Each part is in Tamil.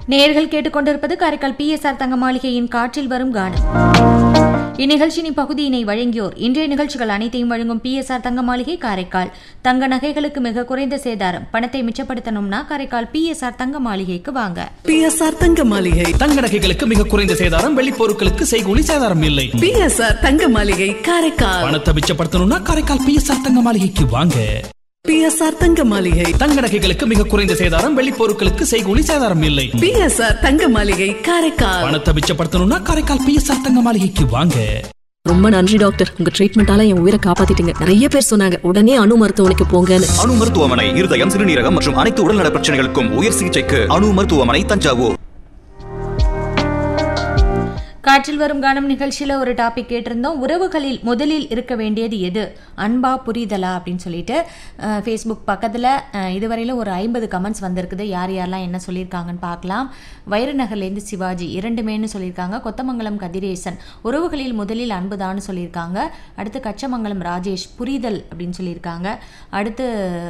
நேயர்கள் கேட்டுக்கொண்டிருப்பது காரைக்கால் பிஎஸ்ஆர் தங்க மாளிகையின் காற்றில் வரும் கானம் இந்நிகழ்ச்சியின் பகுதியினை வழங்கியோர் இன்றைய நிகழ்ச்சிகள் அனைத்தையும் வழங்கும் பிஎஸ்ஆர் தங்க மாளிகை காரைக்கால் தங்க நகைகளுக்கு மிக குறைந்த சேதாரம் பணத்தை மிச்சப்படுத்தணும்னா காரைக்கால் பிஎஸ்ஆர் தங்க மாளிகைக்கு வாங்க பிஎஸ்ஆர் தங்க மாளிகை தங்க நகைகளுக்கு மிக குறைந்த சேதாரம் வெள்ளி பொருட்களுக்கு செய்கூலி சேதாரம் இல்லை பிஎஸ்ஆர் தங்க மாளிகை காரைக்கால் பணத்தை மிச்சப்படுத்தணும்னா காரைக்கால் பிஎஸ்ஆர் தங்க மாளிகைக்கு வாங்க பிஎஸ்ஆர் தங்க மாளிகை தங்க நகைகளுக்கு மிக குறைந்த சேதாரம் வெள்ளி பொருட்களுக்கு செய்கூலி சேதாரம் இல்லை பிஎஸ்ஆர் தங்க மாளிகை காரைக்கால் பணத்தை மிச்சப்படுத்தணும்னா காரைக்கால் பிஎஸ்ஆர் தங்க மாளிகைக்கு வாங்க ரொம்ப நன்றி டாக்டர் உங்க ட்ரீட்மெண்டால என் உயிரை காப்பாத்திட்டீங்க நிறைய பேர் சொன்னாங்க உடனே அணு மருத்துவமனைக்கு போங்கன்னு அணு மருத்துவமனை இருதயம் சிறுநீரகம் மற்றும் அனைத்து உடல்நல பிரச்சனைகளுக்கும் உயர் சிகிச்சைக்கு அணு மருத்துவமனை தஞ்சாவூர் காற்றில் வரும் கானம் நிகழ்ச்சியில் ஒரு டாபிக் கேட்டிருந்தோம் உறவுகளில் முதலில் இருக்க வேண்டியது எது அன்பா புரிதலா அப்படின்னு சொல்லிட்டு ஃபேஸ்புக் பக்கத்தில் இதுவரையில் ஒரு ஐம்பது கமெண்ட்ஸ் வந்திருக்குது யார் யாரெல்லாம் என்ன சொல்லியிருக்காங்கன்னு பார்க்கலாம் வைரநகர்லேருந்து சிவாஜி இரண்டுமேன்னு சொல்லியிருக்காங்க கொத்தமங்கலம் கதிரேசன் உறவுகளில் முதலில் அன்புதான்னு சொல்லியிருக்காங்க அடுத்து கச்சமங்கலம் ராஜேஷ் புரிதல் அப்படின்னு சொல்லியிருக்காங்க அடுத்து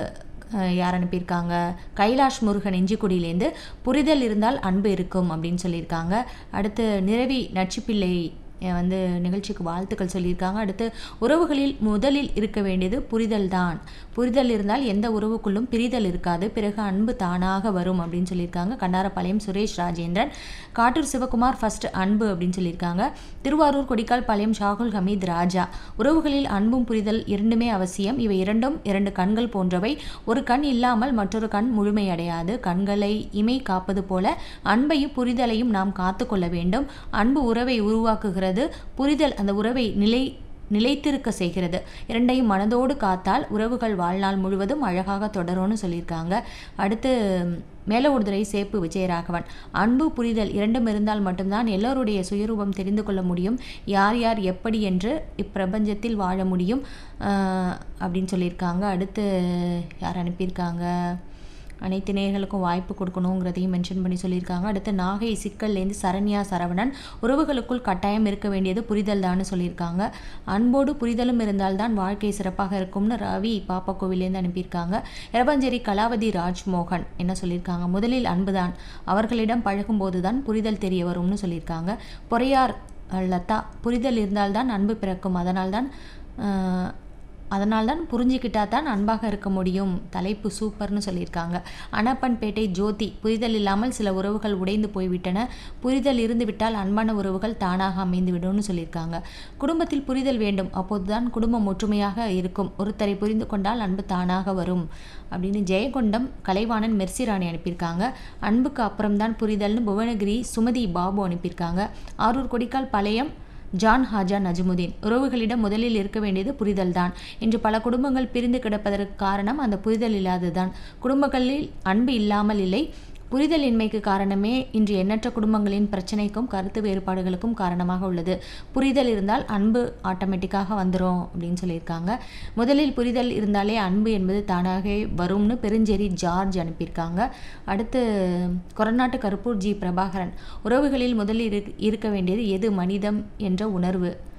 அஹ் யார் அனுப்பியிருக்காங்க கைலாஷ் முருகன் இஞ்சிக்குடியிலேருந்து புரிதல் இருந்தால் அன்பு இருக்கும் அப்படின்னு சொல்லியிருக்காங்க அடுத்து நிரவி நச்சுப்பிள்ளை அஹ் வந்து நிகழ்ச்சிக்கு வாழ்த்துக்கள் சொல்லியிருக்காங்க அடுத்து உறவுகளில் முதலில் இருக்க வேண்டியது புரிதல் தான் புரிதல் இருந்தால் எந்த உறவுக்குள்ளும் பிரிதல் இருக்காது பிறகு அன்பு தானாக வரும் அப்படின்னு சொல்லியிருக்காங்க கண்டாரப்பாளையம் சுரேஷ் ராஜேந்திரன் காட்டூர் சிவகுமார் ஃபர்ஸ்ட் அன்பு அப்படின்னு சொல்லியிருக்காங்க திருவாரூர் கொடிக்கால் பாளையம் ஷாகுல் ஹமீத் ராஜா உறவுகளில் அன்பும் புரிதல் இரண்டுமே அவசியம் இவை இரண்டும் இரண்டு கண்கள் போன்றவை ஒரு கண் இல்லாமல் மற்றொரு கண் முழுமையடையாது கண்களை இமை காப்பது போல அன்பையும் புரிதலையும் நாம் காத்து கொள்ள வேண்டும் அன்பு உறவை உருவாக்குகிறது புரிதல் அந்த உறவை நிலை நிலைத்திருக்க செய்கிறது இரண்டையும் மனதோடு காத்தால் உறவுகள் வாழ்நாள் முழுவதும் அழகாக தொடரும்னு சொல்லியிருக்காங்க அடுத்து மேல ஒருதுரை சேப்பு விஜயராகவன் அன்பு புரிதல் இரண்டும் இருந்தால் மட்டும்தான் எல்லோருடைய சுயரூபம் தெரிந்து கொள்ள முடியும் யார் யார் எப்படி என்று இப்பிரபஞ்சத்தில் வாழ முடியும் ஆஹ் அப்படின்னு சொல்லியிருக்காங்க அடுத்து யார் அனுப்பியிருக்காங்க அனைத்து நேயர்களுக்கும் வாய்ப்பு கொடுக்கணுங்கிறதையும் மென்ஷன் பண்ணி சொல்லியிருக்காங்க அடுத்து நாகை சிக்கல்லேருந்து சரண்யா சரவணன் உறவுகளுக்குள் கட்டாயம் இருக்க வேண்டியது புரிதல் தான்னு சொல்லியிருக்காங்க அன்போடு புரிதலும் இருந்தால்தான் வாழ்க்கை சிறப்பாக இருக்கும்னு ரவி பாப்பாக்கோவிலேருந்து அனுப்பியிருக்காங்க எரபஞ்சேரி கலாவதி ராஜ்மோகன் என்ன சொல்லியிருக்காங்க முதலில் அன்புதான் அவர்களிடம் பழகும்போது தான் புரிதல் தெரிய வரும்னு சொல்லியிருக்காங்க பொறையார் அஹ், லதா புரிதல் இருந்தால்தான் அன்பு பிறக்கும் அதனால்தான் அஹ், அதனால்தான் புரிஞ்சுக்கிட்டா தான் அன்பாக இருக்க முடியும் தலைப்பு சூப்பர்னு சொல்லியிருக்காங்க அனப்பன்பேட்டை ஜோதி புரிதல் இல்லாமல் சில உறவுகள் உடைந்து போய்விட்டன புரிதல் இருந்துவிட்டால் அன்பான உறவுகள் தானாக அமைந்து விடும்னு சொல்லியிருக்காங்க குடும்பத்தில் புரிதல் வேண்டும் அப்போதுதான் குடும்பம் ஒற்றுமையாக இருக்கும் ஒருத்தரை புரிந்து கொண்டால் அன்பு தானாக வரும் அப்படின்னு ஜெயகொண்டம் கலைவாணன் மெர்சிராணி அனுப்பியிருக்காங்க அன்புக்கு அப்புறம்தான் புரிதல்னு புவனகிரி சுமதி பாபு அனுப்பியிருக்காங்க ஆரூர் கொடிக்கால் பழையம் ஜான் ஹாஜா நஜமுதீன் உறவுகளிடம் முதலில் இருக்க வேண்டியது புரிதல்தான் இன்று பல குடும்பங்கள் பிரிந்து கிடப்பதற்கு காரணம் அந்த புரிதல் இல்லாததுதான் குடும்பங்களில் அன்பு இல்லாமல் இல்லை புரிதலின்மைக்கு காரணமே இன்று எண்ணற்ற குடும்பங்களின் பிரச்சனைக்கும் கருத்து வேறுபாடுகளுக்கும் காரணமாக உள்ளது புரிதல் இருந்தால் அன்பு ஆட்டோமேட்டிக்காக வந்துடும் அப்படின்னு சொல்லியிருக்காங்க முதலில் புரிதல் இருந்தாலே அன்பு என்பது தானாகவே வரும்னு பெருஞ்சேரி ஜார்ஜ் அனுப்பியிருக்காங்க அடுத்து கொரநாட்டு கருப்பூர் ஜி பிரபாகரன் உறவுகளில் முதலில் இரு- இருக்க வேண்டியது எது மனிதம் என்ற உணர்வு